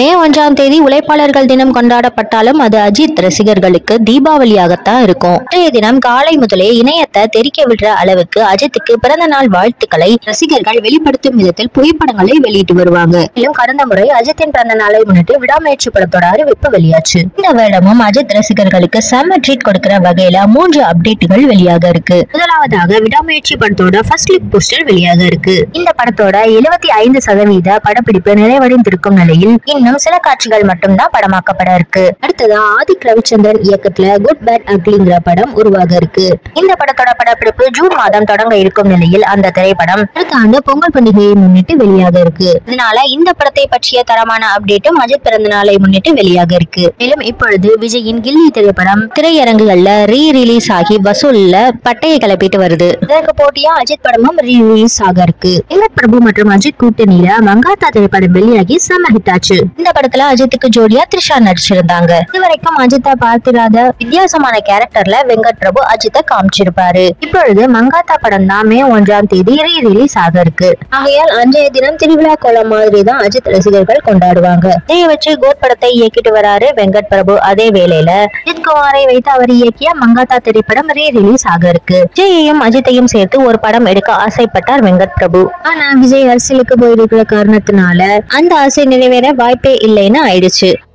மே ஒன்றாம் தேதி உழைப்பாளர்கள் தினம் கொண்டாடப்பட்டாலும் அது அஜித் ரசிகர்களுக்கு தீபாவளியாகத்தான் இருக்கும் இன்றைய தினம் காலை முதலே இணையத்தை தெரிக்க விடுற அளவுக்கு அஜித்துக்கு பிறந்த நாள் வாழ்த்துக்களை ரசிகர்கள் வெளிப்படுத்தும் விதத்தில் புகைப்படங்களை வெளியிட்டு வருவாங்க மேலும் கடந்த முறை அஜித்தின் பிறந்த நாளை முன்னிட்டு விடாமுயற்சி படத்தோட அறிவிப்பு வெளியாச்சு இந்த வருடமும் அஜித் ரசிகர்களுக்கு செம்ம ட்ரீட் கொடுக்கிற வகையில மூன்று அப்டேட்டுகள் வெளியாக இருக்கு முதலாவதாக விடாமுயற்சி படத்தோட ஃபர்ஸ்ட் லுக் போஸ்டர் வெளியாக இருக்கு இந்த படத்தோட எழுபத்தி ஐந்து சதவீத படப்பிடிப்பு நிறைவடைந்திருக்கும் நிலையில் இன்னும் சில காட்சிகள் மட்டும்தான் படமாக்கப்பட இருக்கு அடுத்ததா ஆதிக் ரவிச்சந்திரன் இயக்கத்துல குட் பேட் அக்லிங்கிற படம் உருவாக இருக்கு இந்த படத்தோட படப்பிடிப்பு ஜூன் மாதம் தொடங்க இருக்கும் நிலையில் அந்த திரைப்படம் அடுத்த ஆண்டு பொங்கல் பண்டிகையை முன்னிட்டு வெளியாக இருக்கு இதனால இந்த படத்தை பற்றிய தரமான அப்டேட்டும் அஜித் பிறந்த நாளை முன்னிட்டு வெளியாக இருக்கு மேலும் இப்பொழுது விஜயின் கில்லி திரைப்படம் திரையரங்குகள்ல ரீ ரிலீஸ் ஆகி வசூல்ல பட்டையை கிளப்பிட்டு வருது இதற்கு போட்டியா அஜித் படமும் ரீ ரிலீஸ் ஆக இருக்கு வெங்கட் பிரபு மற்றும் அஜித் கூட்டணியில மங்காத்தா திரைப்படம் வெளியாகி செம ஹிட் ஆச்சு இந்த படத்துல அஜித்துக்கு ஜோடியா த்ரிஷா நடிச்சிருந்தாங்க இதுவரைக்கும் அஜித்தை பார்த்திராத வித்தியாசமான கேரக்டர்ல வெங்கட் பிரபு அஜித்தை காமிச்சிருப்பாரு இப்பொழுது மங்காத்தா படம் தான் மே ஒன்றாம் தேதி ரீ ரிலீஸ் ஆக இருக்கு ஆகையால் அன்றைய தினம் திருவிழா கோலம் மாதிரி தான் அஜித் ரசிகர்கள் கொண்டாடுவாங்க இதைய வச்சு கோட் படத்தை இயக்கிட்டு வராரு வெங்கட் பிரபு அதே வேளையில அஜித் குமாரை வைத்து அவர் இயக்கிய மங்காத்தா திரைப்படம் ரீ ரிலீஸ் ஆக இருக்கு விஜயையும் அஜித்தையும் சேர்த்து ஒரு படம் எடுக்க ஆசைப்பட்டார் வெங்கட் பிரபு ஆனா விஜய் அரசியலுக்கு போயிருக்கிற காரணத்தினால அந்த ஆசை நிறைவேற வாய்ப்பே இல்லைன்னு ஆயிடுச்சு